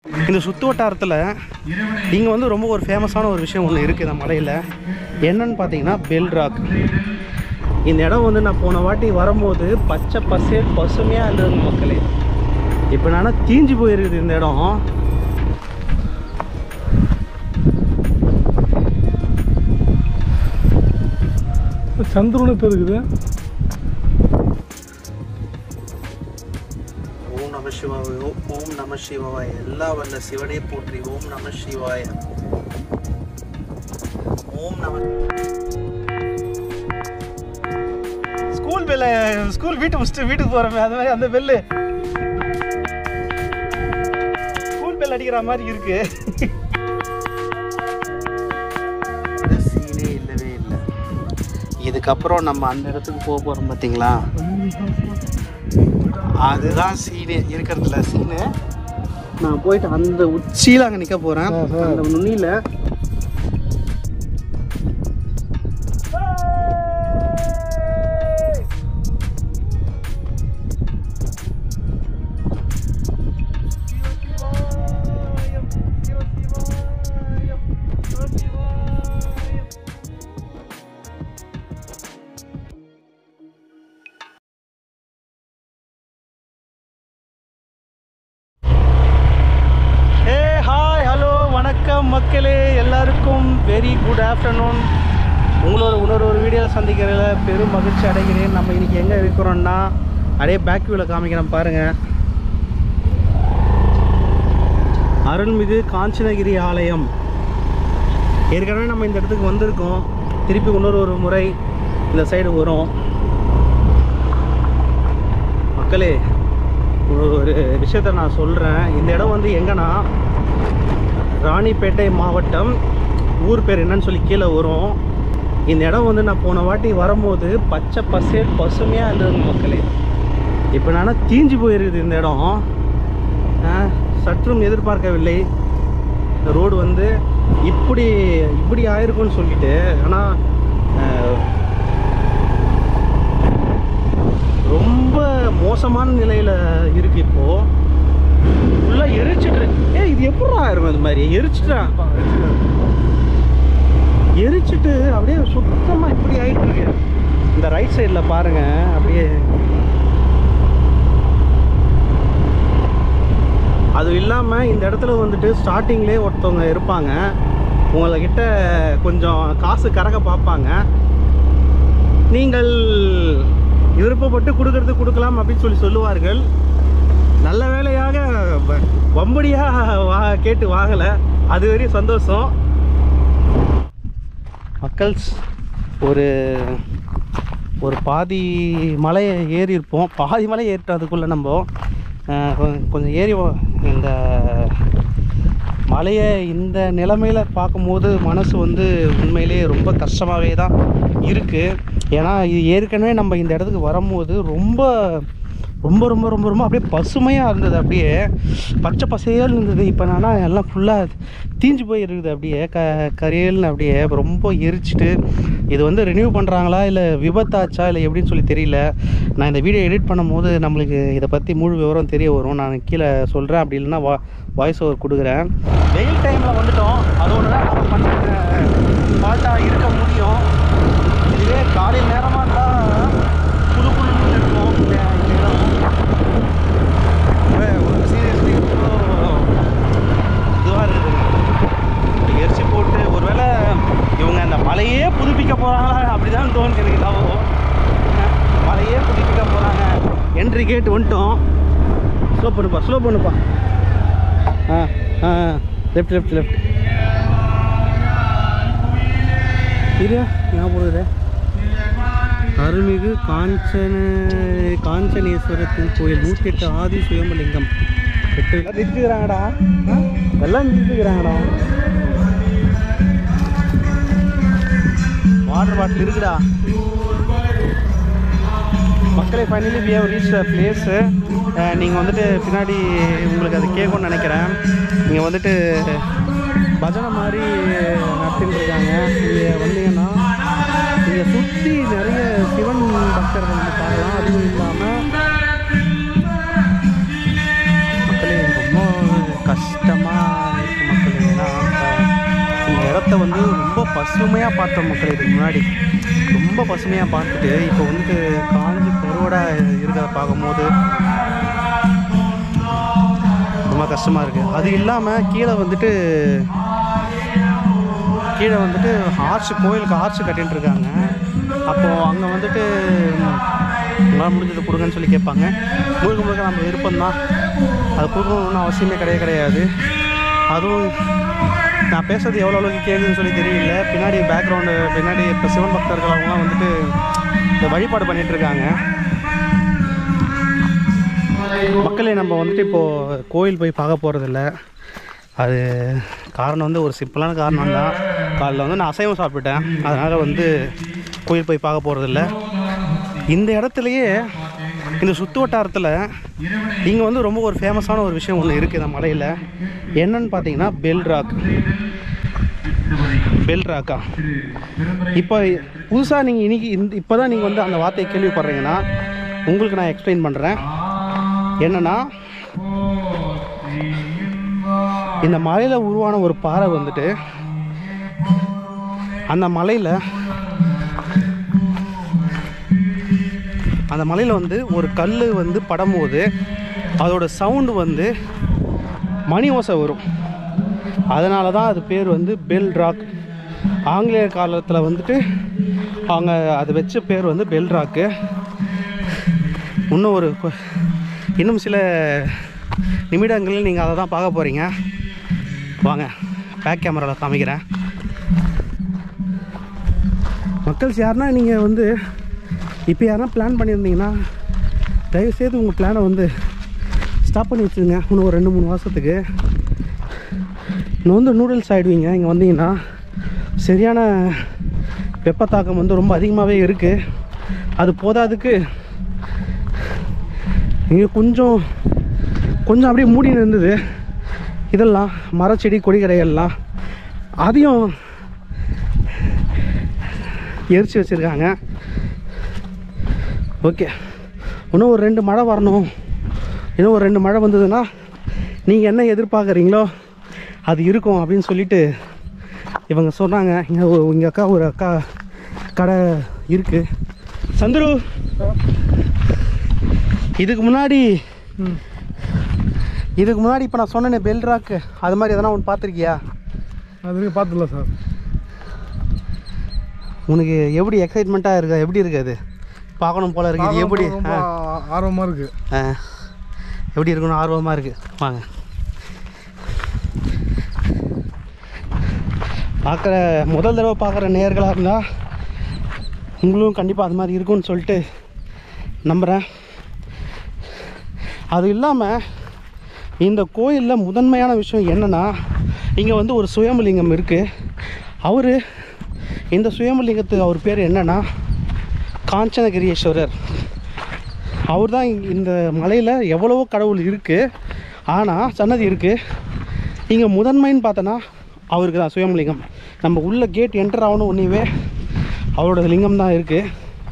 இந்த சுற்று வட்டாரத்தில் இங்கே வந்து ரொம்ப ஒரு ஃபேமஸான ஒரு விஷயம் ஒன்று இருக்குது இந்த மலையில் என்னன்னு பார்த்தீங்கன்னா பெல் ராக் இந்த இடம் வந்து நான் போன வாட்டி வரும்போது பச்சை பசேல் பசுமையாக இருந்தது மக்களே இப்போ நான் தீஞ்சு போயிருக்குது இந்த இடம் சந்திரன் இப்போ இருக்குது ஓம் நம சிவாய ஓம் நம சிவாய எல்லா வல்ல சிவனே போற்றி ஓம் நம சிவாய ஓம் நம ஸ்கூல் பெல்ல ஸ்கூல் வீட்டு முடிச்சுட்டு வீட்டுக்கு போகிறோமே அந்த மாதிரி அந்த பெல்லு ஸ்கூல் பெல் அடிக்கிற மாதிரி இருக்கு சீனே இல்லவே இல்லை இதுக்கப்புறம் நம்ம அந்த இடத்துக்கு போக போகிறோம் பார்த்தீங்களா அதுதான் சீனு இருக்கிறதுல சீனு நான் போயிட்டு அந்த உச்சியில் அங்கே நிற்க போகிறேன் அந்த நுனியில் ஹே ஹாய் ஹலோ வணக்கம் மக்களே எல்லாருக்கும் வெரி குட் ஆஃப்டர்நூன் உங்களோட இன்னொரு ஒரு வீடியோ சந்திக்கிறதுல பெரும் மகிழ்ச்சி அடைகிறேன் நம்ம இன்னைக்கு எங்கே இருக்கிறோம்னா அப்படியே பேக் வியூவில் காமிக்கிறேன் பாருங்கள் அருள்மிகு காஞ்சனகிரி ஆலயம் ஏற்கனவே நம்ம இந்த இடத்துக்கு வந்திருக்கோம் திருப்பி இன்னொரு ஒரு முறை இந்த சைடு வரும் மக்களே ஒரு ஒரு விஷயத்த நான் சொல்கிறேன் இந்த இடம் வந்து எங்கன்னா ராணிப்பேட்டை மாவட்டம் ஊர் பேர் என்னன்னு சொல்லி கீழே வரும் இந்த இடம் வந்து நான் போன வாட்டி வரும்போது பச்சை பசேல் பசுமையாக இருந்தது மக்களே இப்போ நான் தீஞ்சு போயிருக்குது இந்த இடம் ஆ, சற்றும் எதிர்பார்க்கவில்லை இந்த ரோடு வந்து இப்படி இப்படி ஆயிருக்கும்னு சொல்லிட்டு ஆனால் ரொம்ப மோசமான நிலையில் இருக்கு இப்போ ஃபுல்லாக எரிச்சிட்டு ஏ இது எப்படா இருக்கும் இது மாதிரி எரிச்சிட்டான் எரிச்சிட்டு அப்படியே சுத்தமாக இப்படி ஆயிட்டு இருக்கு இந்த ரைட் சைடில் பாருங்க அப்படியே அது இல்லாமல் இந்த இடத்துல வந்துட்டு ஸ்டார்டிங்லேயே ஒருத்தவங்க இருப்பாங்க உங்கள்கிட்ட கொஞ்சம் காசு கறக்க பார்ப்பாங்க நீங்கள் விருப்பப்பட்டு கொடுக்கறது கொடுக்கலாம் அப்படின்னு சொல்லி சொல்லுவார்கள் நல்ல வேலையாக வ- வம்படியாக வா கேட்டு வாங்கலை அது வரையும் சந்தோஷம் மக்கள்ஸ் ஒரு ஒரு பாதி மலையை ஏறி இருப்போம் பாதி மலை ஏறிட்டோம் அதுக்குள்ளே நம்ம அஹ், கொ- கொஞ்சம் ஏறி வ- இந்த மலையை இந்த நிலைமையில் பார்க்கும்போது மனசு வந்து உண்மையிலேயே ரொம்ப கஷ்டமாகவே தான் இருக்குது ஏன்னா இது ஏற்கனவே நம்ம இந்த இடத்துக்கு வரும்போது ரொம்ப ரொம்ப ரொம்ப ரொம்ப ரொம்ப அப்படியே பசுமையாக இருந்தது அப்படியே பச்சை பசையல் இருந்தது இப்போ என்னன்னா எல்லாம் ஃபுல்லாக தீஞ்சு போய் இருக்குது அப்படியே க கரியல்னு அப்படியே ரொம்ப எரிச்சிட்டு இது வந்து ரினியூ பண்ணுறாங்களா இல்லை விபத்தாச்சா இல்லை எப்படின்னு சொல்லி தெரியல நான் இந்த வீடியோ எடிட் பண்ணும்போது நம்மளுக்கு இதை பற்றி முழு விவரம் தெரிய வரும் நான் கீழே சொல்கிறேன் அப்படி இல்லைன்னா வா வாய்ஸ் ஓவர் கொடுக்குறேன் வெயில் டைமில் வந்துட்டோம் அது ஒன்று தான் நம்ம பண்ணுற ஃபால்ட்டாக இருக்க முடியும் இதுவே காலையில் நேரமாக இருந்தால் புது புதுன்னு இருக்கும் இந்த இந்த இடம் ரொம்ப ஒரு சீரியஸ்லி இதுவாக இருக்குதுங்க எரிச்சு போட்டு ஒருவேளை இவங்க அந்த மலையே புதுப்பிக்க போகிறாங்களா அப்படிதான் தோணுது எனக்கு ஞாபகம் மலையே புதுப்பிக்க போகிறாங்க என்ட்ரி கேட் வந்துட்டோம் ஸ்லோ பண்ணுப்பா ஸ்லோ பண்ணுப்பா ஆ ஆ லெஃப்ட் லெஃப்ட் லெஃப்ட் இரு ஞாபகம் இது அருள்மிகு காஞ்சன காஞ்சனேஸ்வரத்தின் கோயில் நூற்றி எட்டு ஆதி சுயம்பலிங்கம் எட்டு நிறுத்துக்கிறாங்கடா எல்லாம் நிறுத்துக்கிறாங்கடா வாட்டர் பாட்டில் இருக்குடா மக்களே finally we have reach the place நீங்கள் வந்துட்டு பின்னாடி உங்களுக்கு அது கேட்கும்னு நினைக்கிறேன் நீங்கள் வந்துட்டு பஜனை மாதிரி நடத்திட்டு இருக்காங்க இங்கே வந்தீங்கன்னா இங்கே சுற்றி நிறைய சிவன் பக்தர்கள் வந்து பார்க்கலாம் அதுவும் இல்லாமல் மக்களே ரொம்ப கஷ்ட கஷ்டமாக இருக்கு மக்கள் ஏன்னா இப்ப இந்த இடத்த வந்து ரொம்ப பசுமையாக பார்த்தோம் மக்கள் இதுக்கு முன்னாடி ரொம்ப பசுமையாக பார்த்துட்டு இப்போ வந்துட்டு காஞ்சி கருவடாக இருக்கிறத பார்க்கும்போது ரொம்ப கஷ்டமாக இருக்குது அது இல்லாமல் கீழே வந்துட்டு கீழே வந்துட்டு ஆர்ச் கோயிலுக்கு ஆர்ச் கட்டிட்டு இருக்காங்க அப்போது அங்கே வந்துட்டு உங்களால் முடிஞ்சதை கொடுங்கன்னு சொல்லி கேட்பாங்க முழுக்க முழுக்க நம்ம விருப்பம்தான் அது கொடுக்கணும்னு அவசியமே கிடையாது கிடையாது அதுவும் நான் பேசுறது எவ்வளோ அளவுக்கு கேட்குதுன்னு சொல்லி தெரியல பின்னாடி பேக்ரவுண்டு பின்னாடி இப்போ சிவன் பக்தர்கள் அவங்களாம் வந்துட்டு இந்த வழிபாடு பண்ணிட்டு இருக்காங்க மக்களே நம்ம வந்துட்டு இப்போது கோயில் போய் பார்க்க போகிறதில்ல அது காரணம் வந்து ஒரு சிம்பிளான காரணம் தான் காலைல வந்து நான் அசைவம் சாப்பிட்டேன் அதனால் வந்து கோயில் போய் பார்க்க போகிறதில்ல இந்த இடத்துலையே இந்த சுற்று வட்டாரத்தில் இங்கே வந்து ரொம்ப ஒரு ஃபேமஸான ஒரு விஷயம் ஒன்று இருக்குது இந்த மலையில் என்னன்னு பார்த்தீங்கன்னா பெல் ராக் பெல் ராக்கா இப்போ புதுசாக நீங்கள் இன்னைக்கு இந்த இப்போ தான் நீங்கள் வந்து அந்த வார்த்தையை கேள்விப்படுறீங்கன்னா உங்களுக்கு நான் எக்ஸ்பிளைன் பண்ணுறேன் என்னன்னா இந்த மலையில் உருவான ஒரு பாறை வந்துட்டு அந்த மலையில் அந்த மலையில் வந்து ஒரு கல் வந்து படும்போது அதோட சவுண்டு வந்து மணி ஓசை வரும் அதனால தான் அது பேர் வந்து பெல் ராக் ஆங்கிலேயர் காலத்தில் வந்துட்டு அவங்க அது வச்ச பேர் வந்து பெல் ராக்கு இன்னும் ஒரு கொ- இன்னும் சில நிமிடங்களில் நீங்கள் அதை தான் பார்க்க போகிறீங்க வாங்க பேக் கேமராவில் காமிக்கிறேன் மக்கள்ஸ் யாருன்னா நீங்கள் வந்து இப்போ யாருன்னா பிளான் பண்ணியிருந்தீங்கன்னா தயவுசெய்து உங்கள் பிளானை வந்து ஸ்டாப் பண்ணி வச்சுருங்க இன்னும் ஒரு ரெண்டு மூணு மாதத்துக்கு இன்னும் வந்து நூடுல்ஸ் ஆகிடுவீங்க இங்கே வந்தீங்கன்னா சரியான வெப்பத்தாக்கம் வந்து ரொம்ப அதிகமாகவே இருக்குது அது போதாதுக்கு இங்கே கொஞ்சம் கொஞ்சம் அப்படியே மூடி இருந்தது இதெல்லாம் மரச்செடி கொடி கடைகள்லாம் அதையும் எரிச்சு வச்சுருக்காங்க ஓகே இன்னும் ஒரு ரெண்டு மழை வரணும் இன்னும் ஒரு ரெண்டு மழை வந்ததுன்னா நீங்கள் என்ன எதிர்பார்க்குறீங்களோ அது இருக்கும் அப்படின்னு சொல்லிட்டு இவங்க சொன்னாங்க இங்கே இங்கே அக்கா ஒரு அக்கா கடை இருக்குது சந்துரு இதுக்கு முன்னாடி ம் இதுக்கு முன்னாடி இப்போ நான் சொன்னேனே பெல் ராக்கு அது மாதிரி எதனா ஒன்று பார்த்துருக்கியா அது வரைக்கும் பார்த்ததில்ல சார் உனக்கு எப்படி எக்ஸைட்மெண்ட்டாக இருக்கா எப்படி இருக்குது பார்க்கணும் போல இருக்குது இது எப்படி ரொம்ப ஆ, ஆர்வமாக இருக்குது ஆ. எப்படி இருக்குன்னு ஆர்வமாக இருக்குது வாங்க பார்க்குற முதல் தடவை பார்க்குற நேர்களாக இருந்தால் உங்களும் கண்டிப்பாக அது மாதிரி இருக்கும்னு சொல்லிட்டு நம்புகிறேன் அது இல்லாமல் இந்த கோயிலில் முதன்மையான விஷயம் என்னென்னா இங்கே வந்து ஒரு சுயம்பலிங்கம் இருக்குது அவர் இந்த சுயம்பலிங்கத்துக்கு அவர் பேர் என்னன்னா காஞ்சனகிரியேஸ்வரர் அவர் தான் இந்த மலையில் எவ்வளவோ கடவுள் இருக்குது ஆனால் சன்னதி இருக்குது இங்கே முதன்மைன்னு பார்த்தோன்னா அவருக்கு தான் சுயம்பலிங்கம் நம்ம உள்ள கேட் என்டர் ஆகணும் ஒன்றைவே அவரோட லிங்கம் தான் இருக்குது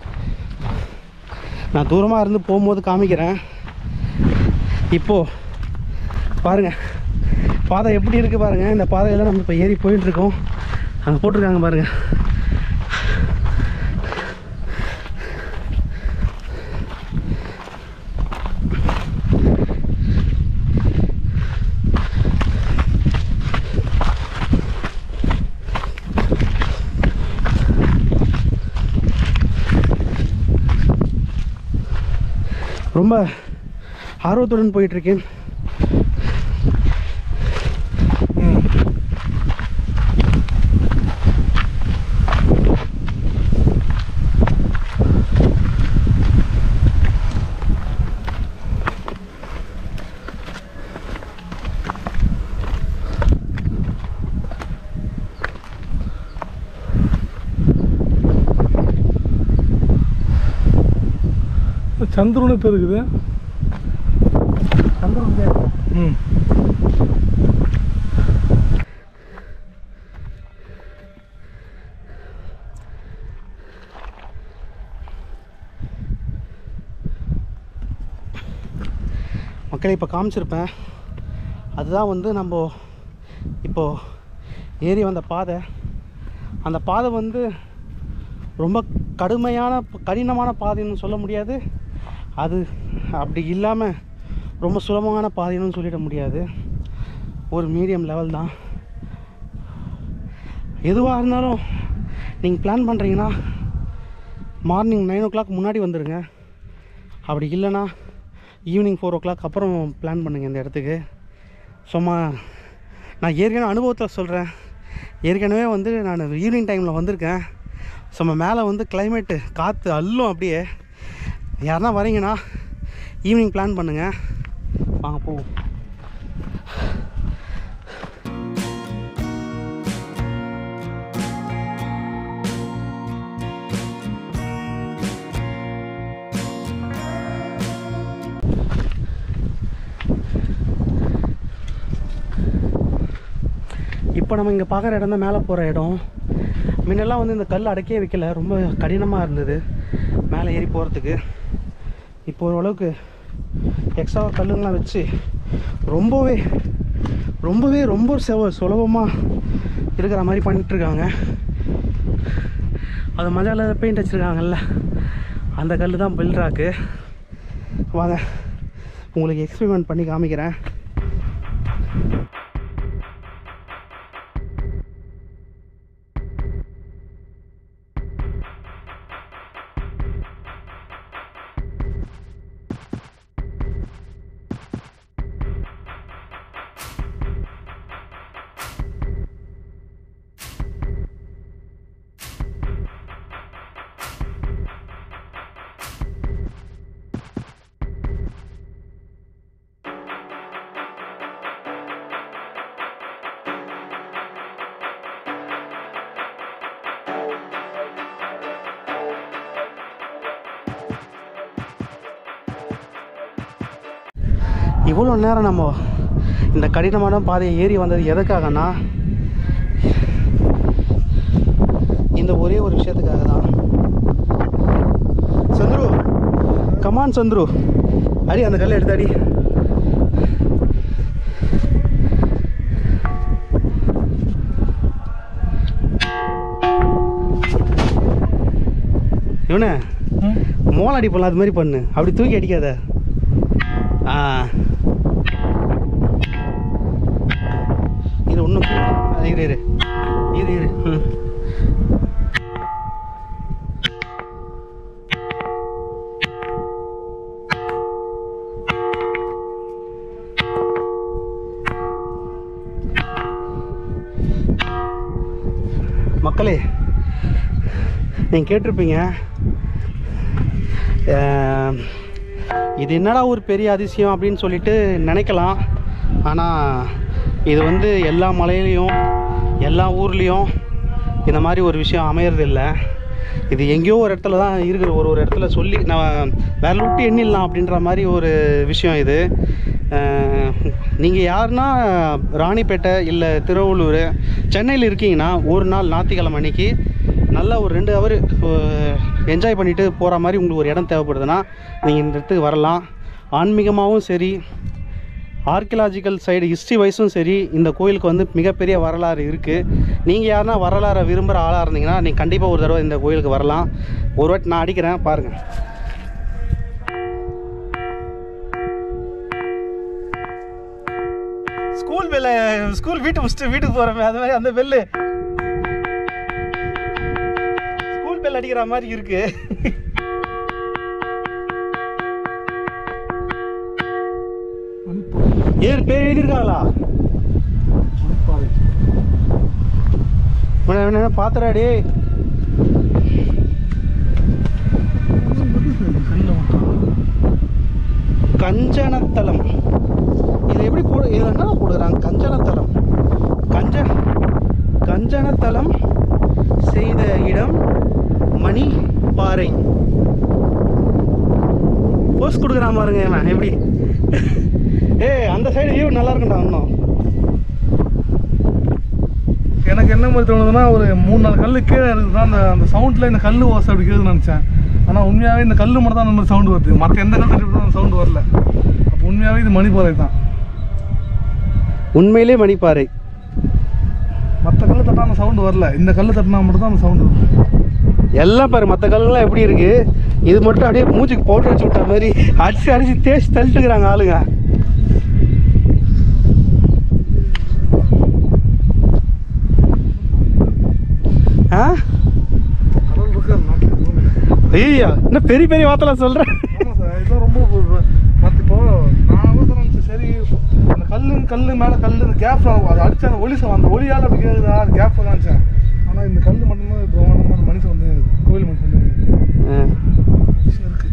நான் தூரமாக இருந்து போகும்போது காமிக்கிறேன் இப்போது பாருங்கள் பாதை எப்படி இருக்குது பாருங்கள் இந்த பாதையில் நம்ம இப்போ ஏறி போயிட்டு இருக்கோம் அங்கே போட்டிருக்காங்க பாருங்கள் ரொம்ப ஆர்வத்துடன் போயிட்டுருக்கேன் ம் சந்துருன்னு பேர் இருக்குது சந்திரன் பேர் ம் மக்களை இப்போ காமிச்சிருப்பேன் அதுதான் வந்து நம்ம இப்போது ஏறி வந்த பாதை அந்த பாதை வந்து ரொம்ப கடுமையான கடினமான பாதைன்னு சொல்ல முடியாது அது அப்படி இல்லாமல் ரொம்ப சுலபமான பாதைன்னு சொல்லிட முடியாது ஒரு மீடியம் லெவல் தான் எதுவாக இருந்தாலும் நீங்கள் பிளான் பண்ணுறீங்கன்னா மார்னிங் நைன் ஓ கிளாக் முன்னாடி வந்துடுங்க அப்படி இல்லைன்னா ஈவினிங் ஃபோர் ஓ கிளாக் அப்புறம் பிளான் பண்ணுங்கள் இந்த இடத்துக்கு சும்மா நான் ஏற்கனவே அனுபவத்தில் சொல்கிறேன் ஏற்கனவே வந்து நான் ஈவினிங் டைமில் வந்திருக்கேன் சும்மா மேலே வந்து கிளைமேட்டு காற்று அள்ளும் அப்படியே யாருன்னா வரீங்கன்னா ஈவினிங் பிளான் பண்ணுங்கள் வாங்க போவோம் இப்போ நம்ம இங்கே பார்க்குற இடம் தான் மேலே போகிற இடம் முன்னெல்லாம் வந்து இந்த கல் அடக்கே வைக்கல ரொம்ப கடினமாக இருந்தது மேலே ஏறி போகிறதுக்கு இப்போ ஓரளவுக்கு எக்ஸ்ட்ரா கல்லுங்கெலாம் வச்சு ரொம்பவே ரொம்பவே ரொம்ப செவ சுலபமாக இருக்கிற மாதிரி பண்ணிகிட்ருக்காங்க அது மஜால பெயிண்ட் வச்சுருக்காங்கல்ல அந்த கல் தான் பில்ட்ராக்கு வாங்க உங்களுக்கு எக்ஸ்பெரிமெண்ட் பண்ணி காமிக்கிறேன் இவ்வளோ நேரம் நம்ம இந்த கடினமான பாதையை ஏறி வந்தது எதுக்காகனா இந்த ஒரே ஒரு விஷயத்துக்காக தான் சந்துரு கமான் சந்துரு அடி அந்த கல்லை எடுத்து அடி இவனே ம் மோளம் அடிப்பலாம் அது மாதிரி பண்ணு அப்படி தூக்கி அடிக்காத ஆ இது ஒன்றும் இரு இரு இரு இரு ம் மக்களே நீங்கள் கேட்டிருப்பீங்க அஹ், இது என்னடா ஒரு பெரிய அதிசயம் அப்படின்னு சொல்லிட்டு நினைக்கலாம் ஆனால் இது வந்து எல்லா மலையிலையும் எல்லா ஊர்லேயும் இந்த மாதிரி ஒரு விஷயம் அமையறது இல்லை இது எங்கேயோ ஒரு இடத்துல தான் இருக்குது ஒரு ஒரு இடத்துல சொல்லி நான் வேற விட்டு எண்ணிடலாம் அப்படின்ற மாதிரி ஒரு விஷயம் இது நீங்கள் யாருன்னா ராணிப்பேட்டை இல்லை திருவள்ளூர் சென்னையில் இருக்கீங்கன்னா ஒரு நாள் ஞாயிற்றுக்கிழமை அன்னைக்கு நல்லா ஒரு ரெண்டு ஹவர் என்ஜாய் பண்ணிட்டு போகிற மாதிரி உங்களுக்கு ஒரு இடம் தேவைப்படுதுன்னா நீங்கள் இந்த இடத்துக்கு வரலாம் ஆன்மீகமாகவும் சரி ஆர்கியலாஜிக்கல் சைடு ஹிஸ்ட்ரி வைஸும் சரி இந்த கோயிலுக்கு வந்து மிகப்பெரிய வரலாறு இருக்குது நீங்கள் யாருன்னா வரலாறை விரும்புகிற ஆளாக இருந்தீங்கன்னா நீங்கள் கண்டிப்பாக ஒரு தடவை இந்த கோயிலுக்கு வரலாம் ஒரு வாட்டி நான் அடிக்கிறேன் பாருங்கள் ஸ்கூல் பெல்ல ஸ்கூல் வீட்டு முடிச்சுட்டு வீட்டுக்கு போகிறோமே அது மாதிரி அந்த பெல்லு ஸ்கூல் பெல் அடிக்கிற மாதிரி இருக்கு மணிப்பாறை ஏறு பேர் எழுதியிருக்காங்களா மணிப்பாறை என்ன பாத்திரா டே கல்லில் மட்டும் கஞ்சனத்தலம் இது எப்படி போடு இதில் என்ன போடுறாங்க கஞ்சனத்தலம் கஞ்ச கஞ்சனத்தலம் செய்த இடம் மணி பாறை போஸ்ட் கொடுக்குறான் பாருங்க இவன் எப்படி ஏய் அந்த சைடு வியூ நல்லா இருக்கும்டா இன்னும் எனக்கு என்ன மாதிரி தோணுதுன்னா ஒரு மூணு நாலு கல் கீழே இருக்குதுன்னா அந்த அந்த சவுண்டில் இந்த கல் ஓசை அப்படி கேட்குதுன்னு நினச்சேன் ஆனால் உண்மையாகவே இந்த கல் மட்டும் தான் அந்த மாதிரி சவுண்டு வருது மற்ற எந்த கல் தட்டி அந்த சவுண்டு வரல அப்போ உண்மையாகவே இது மணிப்பாறை தான் உண்மையிலே மணிப்பாறை மற்ற கல் தட்டா அந்த சவுண்டு வரல இந்த கல் தட்டினா மட்டும் தான் அந்த சவுண்டு வருது எல்லாம் பாரு மற்ற கல்லுலாம் எப்படி இருக்கு இது மட்டும் அப்படியே மூச்சுக்கு பவுடர் வச்சு விட்ட மாதிரி அடிச்சு அடிச்சு தேய்ச்சி தள்ளிட்டுக்கிறாங்க ஆளுங்க ஆ கடல் இருக்கு அது நாட்டுக்கு பூமியில் ஐயா என்ன பெரிய பெரிய வார்த்தை சொல்கிறேன் ஆமாம் சார் இதெல்லாம் ரொம்ப மற்ற இப்போ நான் கூட நினச்சேன் சரி அந்த கல் கல் மேலே கல் இந்த கேப்பில் அதை அடிச்ச அந்த ஒலி சா- அந்த ஒளியால் அப்படி கேட்குதா அந்த கேப்பில் தான் நினச்சேன் ஆனால் இந்த கல் மட்டும்தான் பிரமாண்டமாக அந்த மனுஷன் வந்து கோயில் மனுஷன் வந்து விஷயம் இருக்கு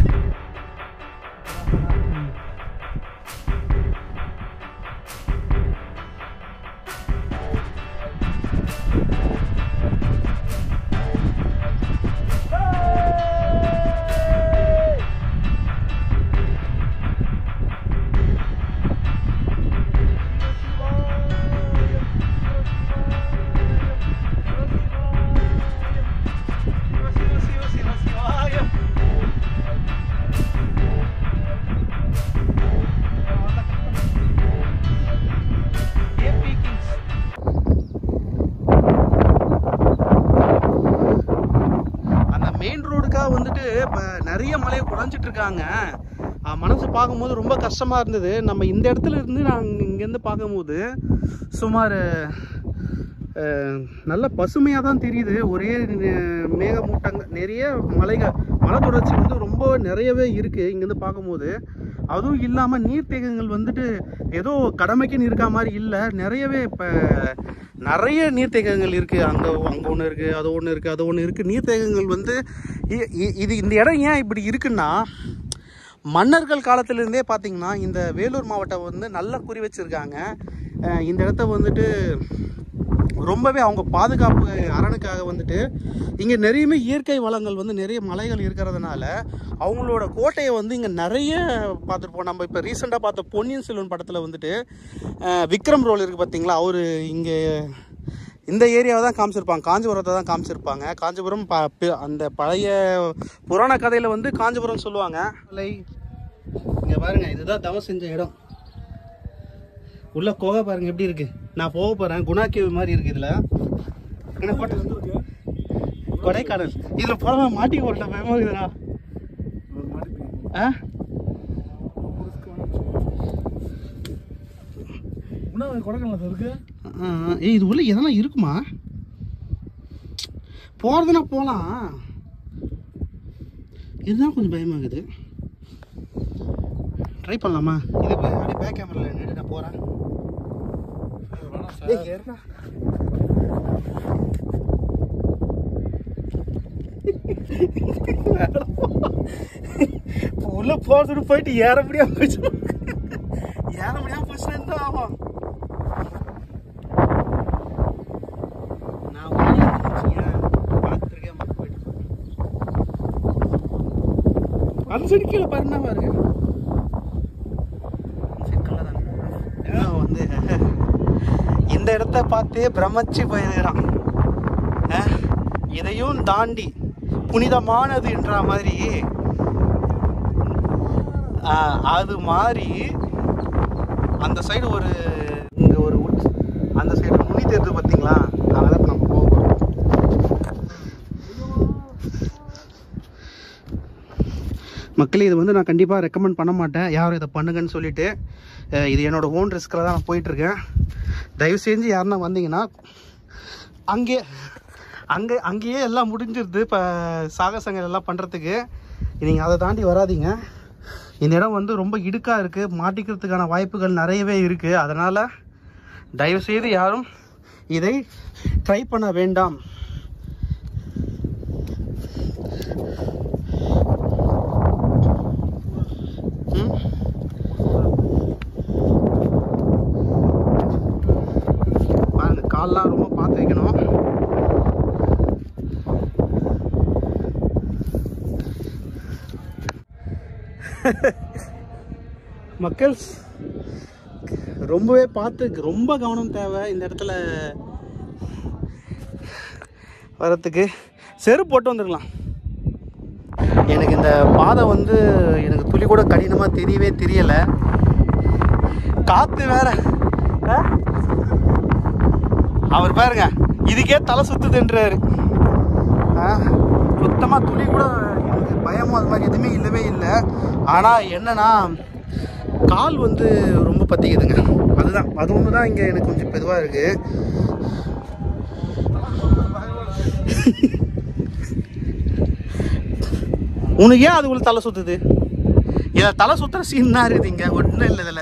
அந்த மெயின் ரோடுக்காக வந்துட்டு இப்போ நிறைய மலையை குறைஞ்சிட்டு இருக்காங்க ஆ, மனசு பார்க்கும்போது ரொம்ப கஷ்டமாக இருந்தது நம்ம இந்த இடத்துல இருந்து நாங்கள் இங்கேருந்து பார்க்கும்போது சுமார் அஹ், நல்ல பசுமையாக தான் தெரியுது ஒரே நெ- மேகமூட்டங்க நிறைய மலைகள் மலை தொடர்ச்சி வந்து ரொம்ப நிறையவே இருக்குது இங்கேருந்து பார்க்கும்போது அதுவும் இல்லாமல் நீர்த்தேக்கங்கள் வந்துட்டு ஏதோ கடமைக்குன்னு இருக்கா மாதிரி இல்லை நிறையவே இப்போ நிறைய நீர்த்தேக்கங்கள் இருக்குது அங்கே அங்கே ஒன்று இருக்குது அது ஒன்று இருக்குது அது ஒன்று இருக்குது நீர்த்தேக்கங்கள் வந்து இ- இ- இது இந்த இடம் ஏன் இப்படி இருக்குன்னா மன்னர்கள் காலத்திலிருந்தே பார்த்தீங்கன்னா இந்த வேலூர் மாவட்டம் வந்து நல்லா குறி வச்சுருக்காங்க அஹ் இந்த இடத்த வந்துட்டு ரொம்பவே அவங்க பாதுகாப்பு அரணுக்காக வந்துட்டு இங்கே நிறையவே இயற்கை வளங்கள் வந்து நிறைய மலைகள் இருக்கிறதுனால அவங்களோட கோட்டையை வந்து இங்கே நிறைய பார்த்துருப்போம் நம்ம இப்போ ரீசெண்டாக பார்த்த பொன்னியின் செல்வன் படத்தில் வந்துட்டு அஹ் விக்ரம் ரோல் இருக்குது பார்த்தீங்களா அவர் இங்கே இந்த ஏரியாவை தான் காமிச்சிருப்பாங்க காஞ்சிபுரத்தை தான் காமிச்சிருப்பாங்க காஞ்சிபுரம் ப பி- அந்த பழைய புராண கதையில் வந்து காஞ்சிபுரம் சொல்லுவாங்க இங்கே பாருங்க இதுதான் தவம் செஞ்ச இடம் உள்ள குகை பாருங்க எப்படி இருக்கு நான் போக போறேன் குணாக்கேவ் மாதிரி இருக்கு இதுல என்ன போட்டோ கொடைக்கானல் இதுல போறவ மாட்டி போட்ட பயமா இருக்குதுடா ஆ இன்னும் கொடைக்கானல் சார் இருக்கு ஆ, ஆ. ஏய் இது உள்ள எதனா இருக்குமா போறதுனா போலாம் இதுதான் கொஞ்சம் பயமாகுது ட்ரை பண்ணலாமா இது போய் அப்படியே பேக் கேமரால நின்று நான் போறேன் வேணாம் ஏய், ஏறுடா. இப்போ உள்ள போறதுன்னு போயிட்டு ஏற முடியாம போச்சு ஏற முடியாம போச்சுன்னா என்ன ஆகும் நான் உள்ள இருந்துச்சுங்க, பார்த்திருக்கேன், மட்டும் போயிட்டு அந்த சைடு கீழே பாருன்னா பாருங்க அந்த side கல்லா தானே. ஏன்னா வந்து இந்த இடத்த பார்த்தே பிரமிச்சு போயிருக்கிறான் அஹ், இதையும் தாண்டி புனிதமானது என்ற மாதிரி அஹ், அது மாதிரி அந்த சைடு ஒரு இங்க ஒரு உட் அந்த சைடு நுனி தெரியுது பார்த்தீங்களா அங்கே தான் நம்ம போக போகிறோம் மக்களே இது வந்து நான் கண்டிப்பாக ரெக்கமெண்ட் பண்ண மாட்டேன் யாரும் இதை பண்ணுங்கன்னு சொல்லிட்டு அஹ், இது என்னோட ஓன் ரிஸ்கில் தான் நான் போயிட்டுருக்கேன் தயவு செஞ்சு யாருன்னா வந்தீங்கன்னா அங்கே அங்கே அங்கேயே எல்லாம் முடிஞ்சிருது இப்போ சாகசங்கள் எல்லாம் பண்ணுறதுக்கு நீங்கள் அதை தாண்டி வராதீங்க இந்த இடம் வந்து ரொம்ப இடுக்காக இருக்குது மாட்டிக்கிறதுக்கான வாய்ப்புகள் நிறையவே இருக்குது அதனால் தயவுசெய்து யாரும் இதை ட்ரை பண்ண வேண்டாம் ம் பாருங்க கால்லாம் ரொம்ப பார்த்து வைக்கணும் மக்கள் ரொம்பவே பார்த்து ரொம்ப கவனம் தேவை இந்த இடத்துல வரத்துக்கு செருப்பு போட்டு வந்துருக்கலாம் எனக்கு இந்த பாதை வந்து எனக்கு துளி கூட கடினமாக தெரியவே தெரியலை காற்று வேற ஆ? அவர் பாருங்க இதுக்கே தலை சுத்துதுன்றாரு ஆ, சுத்தமா துளி கூட எனக்கு பயமும் அது மாதிரி எதுவுமே இல்லவே இல்லை ஆனா என்னன்னா கால் வந்து ரொம்ப பத்திக்குதுங்க அதுதான் அது ஒன்று தான் இங்கே எனக்கு கொஞ்சம் இதுவாக இருக்கு உனக்கு ஏன் அதுக்குள்ள தலை சுத்துது இதில் தலை சுத்துற சீன் இருக்குது இங்கே ஒன்றும் இல்லை இதில்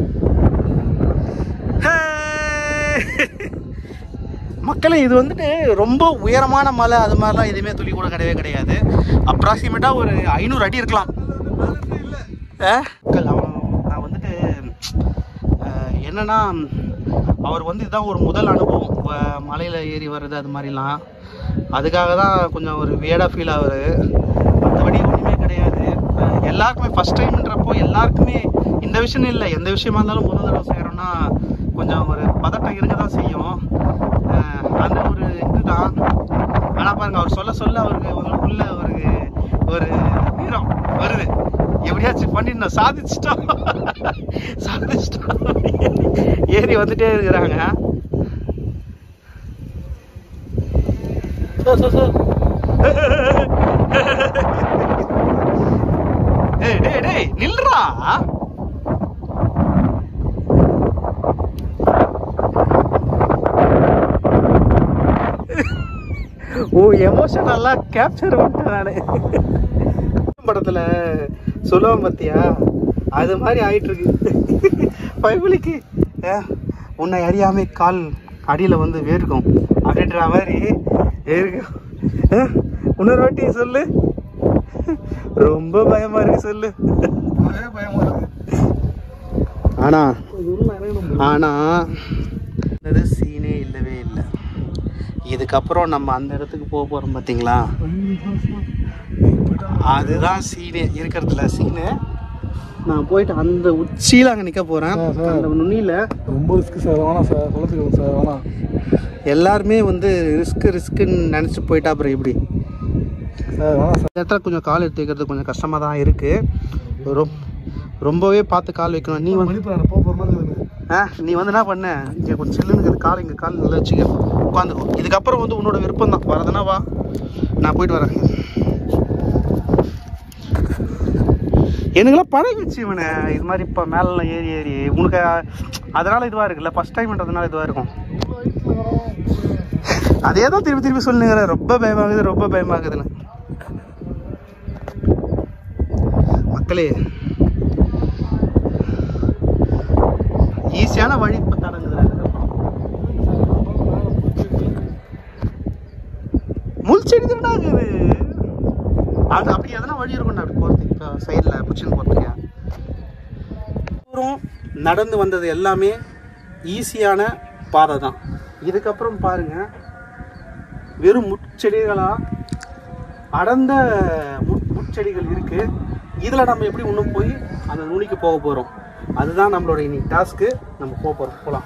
மக்களே இது வந்துட்டு ரொம்ப உயரமான மலை அது மாதிரிலாம் எதுவுமே துளி கூட கிடையவே கிடையாது அப்ராக்சிமேட்டாக ஒரு ஐநூறு அடி இருக்கலாம் ஆ? மக்கள், அவன் நான் வந்துட்டு அஹ், என்னன்னா அவர் வந்து இதுதான் ஒரு முதல் அனுபவம் வ- மலையில ஏறி வர்றது அது மாதிரிலாம் அதுக்காக தான் கொஞ்சம் ஒரு வியடாக ஃபீல் ஆகுது மற்றபடி ஒன்றுமே கிடையாது அஹ், எல்லாருக்குமே ஃபஸ்ட் டைம்ன்றப்போ எல்லாருக்குமே இந்த விஷயம் இல்லை எந்த விஷயமா இருந்தாலும் முதல் தடவை செய்கிறோம்னா கொஞ்சம் ஒரு பதட்டம் இருக்க தான் செய்யும் அஹ், அந்த ஒரு இதுதான் ஆனால் பாருங்க அவர் சொல்ல சொல்ல அவருக்கு உங்களுக்குள்ள ஒரு ஒரு வீரம் வருது எப்படியாச்சும் பண்ணிடணும் சாதிச்சிட்டோம் சாதிச்சிட்டோம் ஏறி வந்துட்டே இருக்கிறாங்க சார் சார் சார் டேய் டேய் டேய் நில்றா ஓ எமோஷன் நல்லா கேப்சர் பண்ணிட்டேன் நானு படத்துல சொல்லுவான் பார்த்தியா அது மாதிரி ஆயிட்டு இருக்கு பைபிளுக்கு உன்னை அறியாமை கால் அடியில வந்து வேர்க்கும் அப்படின்ற மாதிரி வேர்க்கும் அஹ், இன்னொரு வாட்டி சொல்லு ரொம்ப பயமா இருக்கு சொல்லு ஒரே பயமா இருக்கு ஆனா இது உள்ள இறங்கணும் ஆனா இது சீனே இல்லவே இல்லை இதுக்கப்புறம் நம்ம அந்த இடத்துக்கு போக போறோம் பாத்தீங்களா அதுதான் சீனே இருக்கிறதுல சீனு நான் போயிட்டு அந்த உச்சியில அங்க நிக்க போறேன் ஆ, சார். அந்த நுனியில ரொம்ப ரிஸ்க் சார் வேணாம் சார் சொல்லுங்க சார் வேணாம் எல்லாருமே வந்து ரிஸ்க் ரிஸ்க்குன்னு நினச்சி போயிட்டா அப்புறம் எப்படி சார் வேணாம் சார் இந்த இடத்துல கொஞ்சம் கால் எடுத்து வைக்கிறது கொஞ்சம் கஷ்டமாக தான் இருக்குது ரொம் ரொம்பவே பார்த்து கால் வைக்கணும் நீ வந்து மணிப்பூர் போக போகிற மாதிரி இருக்குது ஆ நீ வந்து என்ன பண்ண இங்கே கொஞ்சம் சில்லுன்னு இருக்குது கால் இங்கே கால் நல்லா வச்சுக்க உட்காந்துக்கோ இதுக்கப்புறம் வந்து உன்னோட விருப்பம் தான் வரதுனா வா நான் போயிட்டு வரேன் எனக்குலாம் பழகிடுச்சு இவனை இது மாதிரி இப்போ மேலெலாம் ஏறி ஏறி உனக்கு அதனால இதுவாக இருக்குல்ல ஃபஸ்ட் டைம்ன்றதுனால இதுவாக இருக்கும் அதே தான் திருப்பி திருப்பி சொல்லுங்க ரொம்ப பயமாகுது ரொம்ப பயமாகுதுன்னு மக்களே ஈஸியான வழி இப்போ தடங்குது முள் செடி தானே இருக்குது அது அப்படி எதனா வழி இருக்கும்டா அப்படி போகிறதுக்கு இப்போ சைடில் பிடிச்சின்னு போகிறதுக்கு தூரம் நடந்து வந்தது எல்லாமே ஈஸியான பாதை தான் இதுக்கப்புறம் பாருங்க வெறும் முட்செடிகளா அடர்ந்த முட் முட்செடிகள் இருக்கு இதில் நம்ம எப்படி இன்னும் போய் அந்த நுனிக்கு போக போகிறோம் அதுதான் நம்மளோட இன்னைக்கு டாஸ்க்கு நம்ம போக போகிறோம் போகலாம்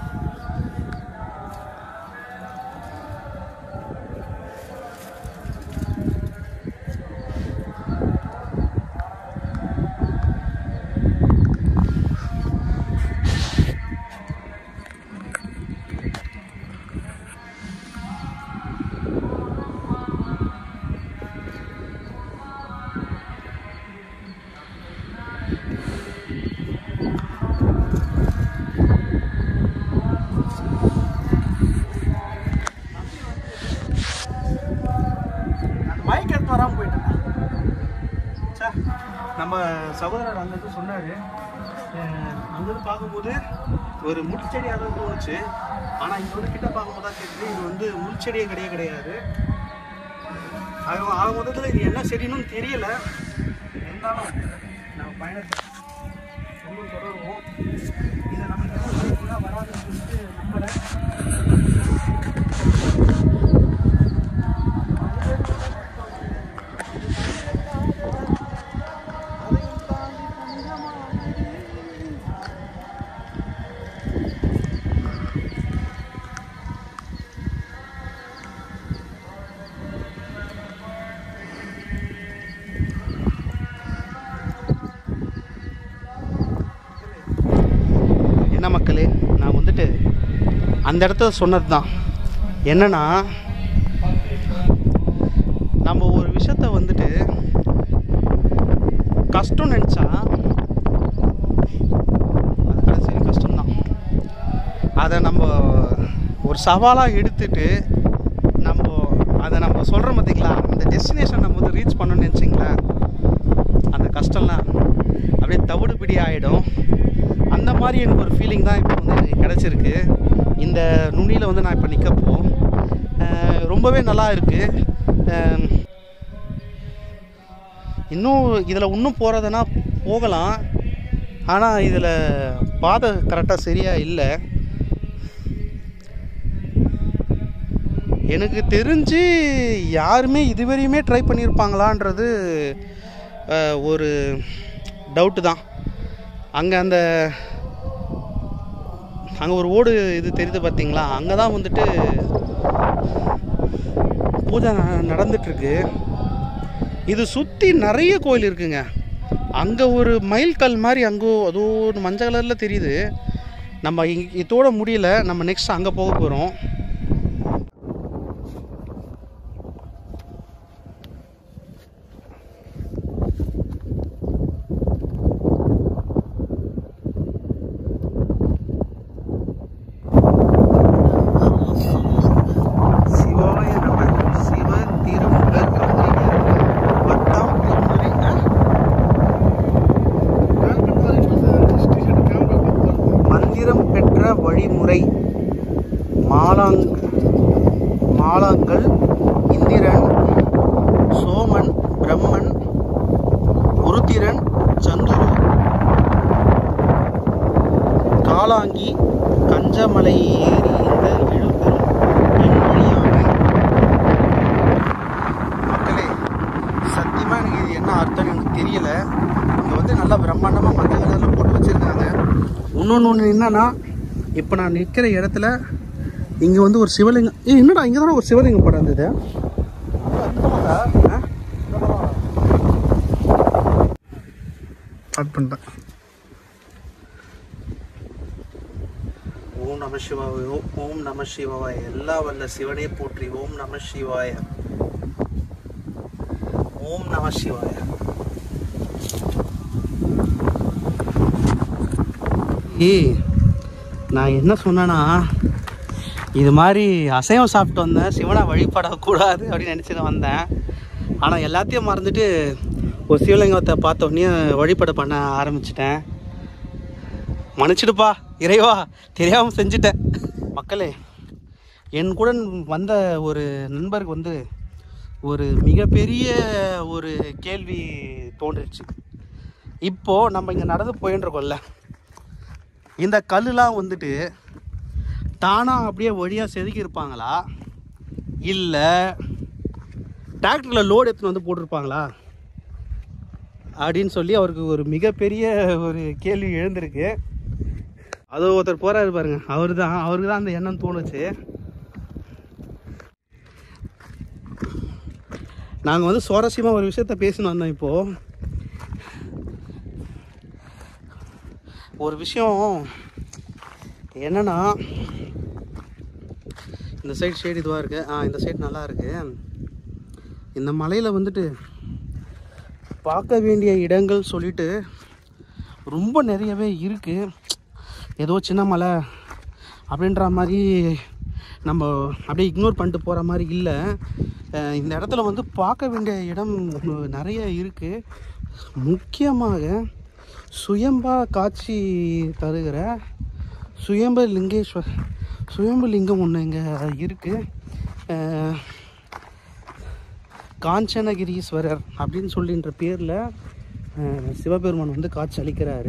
மைக் எடுத்து வராமல் போயிட்டேன் ச்சே, நம்ம சகோதரர் அங்கிருந்து சொன்னார் அங்கிருந்து பார்க்கும்போது ஒரு முட்செடியாக தான் தோணுச்சு ஆனால் இங்கே வந்து கிட்ட பார்க்கும்போது தான் தெரியுது இது வந்து முட்செடியே கிடையவே கிடையாது அது ஆக மொத்தத்தில் இது என்ன செடின்னு தெரியல இருந்தாலும் நம்ம பயணத்தை ரொம்ப தொடருவோம் இதை நம்ம வராதுன்னு சொல்லிட்டு நம்புகிறேன் என்ன மக்களே நான் வந்துட்டு அந்த இடத்துல சொன்னது தான் என்னன்னா நம்ம ஒரு விஷயத்த வந்துட்டு கஷ்டம் நினச்சா அது கடைசி கஷ்டம்தான் அதை நம்ம ஒரு சவாலாக எடுத்துட்டு நம்ம அதை நம்ம சொல்கிறோம் பார்த்தீங்களா அந்த டெஸ்டினேஷன் நம்ம வந்து ரீச் பண்ணணும்னு நினச்சிங்களேன் அந்த கஷ்டம்லாம் அப்படியே தவிடு பிடி ஆகிடும் அந்த மாதிரி எனக்கு ஒரு ஃபீலிங் தான் இப்போ வந்து எனக்கு கிடச்சிருக்கு இந்த நுனியில் வந்து நான் இப்போ நிற்கப்போ அஹ், ரொம்பவே நல்லா இருக்குது இன்னும் இதில் இன்னும் போகிறதுனா போகலாம் ஆனால் இதில் பாதை கரெக்டாக சரியாக இல்லை எனக்கு தெரிஞ்சு யாருமே இதுவரையுமே ட்ரை பண்ணியிருப்பாங்களான்றது அஹ், ஒரு டவுட்டு தான் அங்கே அந்த அங்கே ஒரு ஓடு இது தெரியுது பார்த்தீங்களா அங்கே தான் வந்துட்டு பூஜை ந- நடந்துட்டுருக்கு இது சுற்றி நிறைய கோயில் இருக்குங்க அங்கே ஒரு மயில் கல் மாதிரி அங்கே அதோ ஒரு மஞ்சள் கலரில் தெரியுது நம்ம இங்க- இதோட முடியல நம்ம நெக்ஸ்ட் அங்கே போக போகிறோம் சிவாய நம சிவ திருமுகர் வட்டம் திருமுறை மந்திரம் பெற்ற வழிமுறை மாலாங் மாலாங்கள் இந்திரன் சோமன் பிரம்மன் உருத்திரன் சந்துரு காலாங்கி கஞ்சமலை ஏறி இந்த எழுபெரும் என் வழியாக மக்களே சத்தியமாக எனக்கு இது என்ன அர்த்தம் எனக்கு தெரியல இங்கே வந்து நல்லா பிரம்மாண்டமாக மஞ்சள் கலரில் போட்டு வச்சுருக்காங்க இன்னொன்று ஒன்று என்னன்னா இப்போ நான் நிற்கிற இடத்துல இங்கே வந்து ஒரு சிவலிங்கம் ஏய் என்னடா இங்கே தானே ஒரு சிவலிங்கம் படம் இருந்தது ஆ? கட் பண்ணிட்டேன் ஓம் நம சிவாய ஓ- ஓம் நம சிவாய எல்லா வல்ல சிவனே போற்றி ஓம் நம சிவாய ஓம் நம சிவாய ஏய் நான் என்ன சொன்னேன்னா இது மாதிரி அசைவம் சாப்பிட்டு வந்தேன் சிவனை வழிபடக்கூடாது அப்படின்னு நினச்சிட்டு வந்தேன் ஆனால் எல்லாத்தையும் மறந்துட்டு ஒரு சிவலிங்கத்தை பார்த்த உடனே வழிபட பண்ண ஆரம்பிச்சிட்டேன் மன்னிச்சிடுப்பா இறைவா தெரியாமல் செஞ்சுட்டேன் மக்களே என் கூட வந்த ஒரு நண்பருக்கு வந்து ஒரு மிகப்பெரிய ஒரு கேள்வி தோன்றுச்சு இப்போது நம்ம இங்கே நடந்து போயின்னு இருக்கோம்ல இந்த கல்லுலாம் வந்துட்டு தானாக அப்படியே வழியாக செதுக்கி இருப்பாங்களா இல்லை டிராக்டரில் லோடு எடுத்துன்னு வந்து போட்டிருப்பாங்களா அப்படின்னு சொல்லி அவருக்கு ஒரு மிகப்பெரிய ஒரு கேள்வி எழுந்திருக்கு அது ஒருத்தர் போறாரு பாருங்க அவர் தான் அவருக்கு தான் அந்த எண்ணம் தோணுச்சு நாங்கள் வந்து சுவாரஸ்யமாக ஒரு விஷயத்த பேசினு வந்தோம் இப்போது ஒரு விஷயம் என்னன்னா இந்த சைடு ஷேடு இதுவாக இருக்கு ஆ இந்த சைடு நல்லா இருக்கு இந்த மலையில் வந்துட்டு பார்க்க வேண்டிய இடங்கள் சொல்லிட்டு ரொம்ப நிறையவே இருக்குது ஏதோ சின்ன மலை அப்படின்ற மாதிரி நம்ம அப்படியே இக்னோர் பண்ணிட்டு போகிற மாதிரி இல்லை அஹ் இந்த இடத்துல வந்து பார்க்க வேண்டிய இடம் நிறைய இருக்குது முக்கியமாக சுயம்பா காட்சி தருகிற சுயம்ப லிங்கேஸ்வர் சுயம்பு லிங்கம் ஒன்று இங்கே இருக்குது காஞ்சனகிரீஸ்வரர் அப்படின்னு சொல்லின்ற பேரில் சிவபெருமான் வந்து காட்சி அளிக்கிறாரு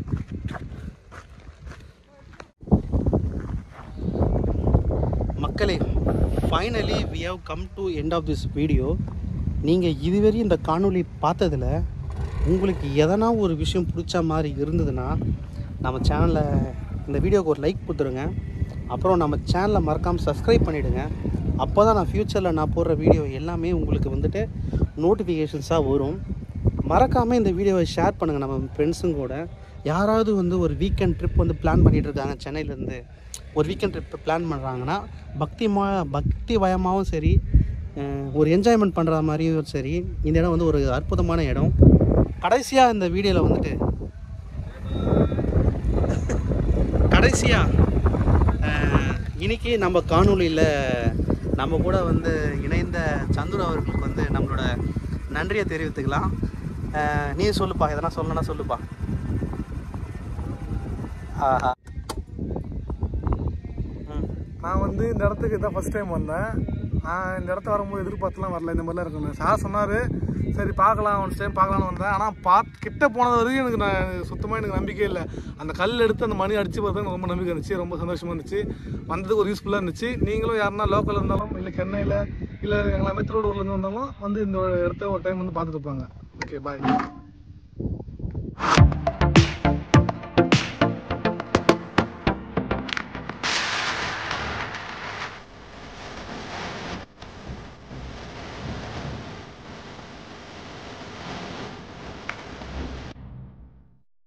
மக்களே finally we have come to end of this video நீங்கள் இதுவரை இந்த காணொளி பார்த்ததில் உங்களுக்கு எதனா ஒரு விஷயம் பிடிச்ச மாதிரி இருந்ததுன்னா நம்ம சேனலை இந்த வீடியோக்கு ஒரு லைக் கொடுத்துருங்க அப்புறம் நம்ம சேனலை மறக்காமல் சப்ஸ்கிரைப் பண்ணிவிடுங்க அப்போ தான் நான் ஃப்யூச்சரில் நான் போடுற வீடியோ எல்லாமே உங்களுக்கு வந்துட்டு நோட்டிஃபிகேஷன்ஸாக வரும் மறக்காமல் இந்த வீடியோவை ஷேர் பண்ணுங்கள் நம்ம ஃப்ரெண்ட்ஸுங்க கூட யாராவது வந்து ஒரு வீக்கெண்ட் ட்ரிப் வந்து பிளான் பண்ணிகிட்டு இருக்காங்க சென்னையிலேருந்து ஒரு வீக்கெண்ட் ட்ரிப் பிளான் பண்ணுறாங்கன்னா பக்திமா பக்தி வயமாகவும் சரி அஹ், ஒரு என்ஜாய்மெண்ட் பண்ணுற மாதிரியும் சரி இந்த இடம் வந்து ஒரு அற்புதமான இடம் கடைசியாக இந்த வீடியோவில் வந்துட்டு கடைசியாக இன்னைக்கு நம்ம காணொளியில் நம்ம கூட வந்து இணைந்த சந்துரு அவர்களுக்கு வந்து நம்மளோட நன்றியை தெரிவித்துக்கலாம் அஹ், நீ சொல்லுப்பா எதனா சொல்லணும்னா சொல்லுப்பா ஆஹா ம் நான் வந்து இந்த இடத்துக்கு இதான் ஃபஸ்ட் டைம் வந்தேன் நான் இந்த இடத்த வரும்போது எதிர்பார்த்துலாம் வரல இந்த மாதிரிலாம் இருக்கணும் சார் சொன்னார் சரி பார்க்கலாம் ஒன் டைம் பார்க்கலாம்னு வந்தேன் ஆனால் பார்த்து கிட்ட போனது வரைக்கும் எனக்கு நான் சுத்தமாக எனக்கு நம்பிக்கை இல்லை அந்த கல் எடுத்து அந்த மணி அடிச்சு பார்த்தா எனக்கு ரொம்ப நம்பிக்கை இருந்துச்சு ரொம்ப சந்தோஷமாக இருந்துச்சு வந்ததுக்கு ஒரு யூஸ்ஃபுல்லாக இருந்துச்சு நீங்களும் யாருன்னா லோக்கல் இருந்தாலும் இல்லை சென்னையில் இல்லை எங்களை மெத்தரோடு ஊர்லேருந்து வந்தாலும் வந்து இந்த இடத்த ஒரு டைம் வந்து பார்த்துட்டு இருப்பாங்க ஓகே பாய்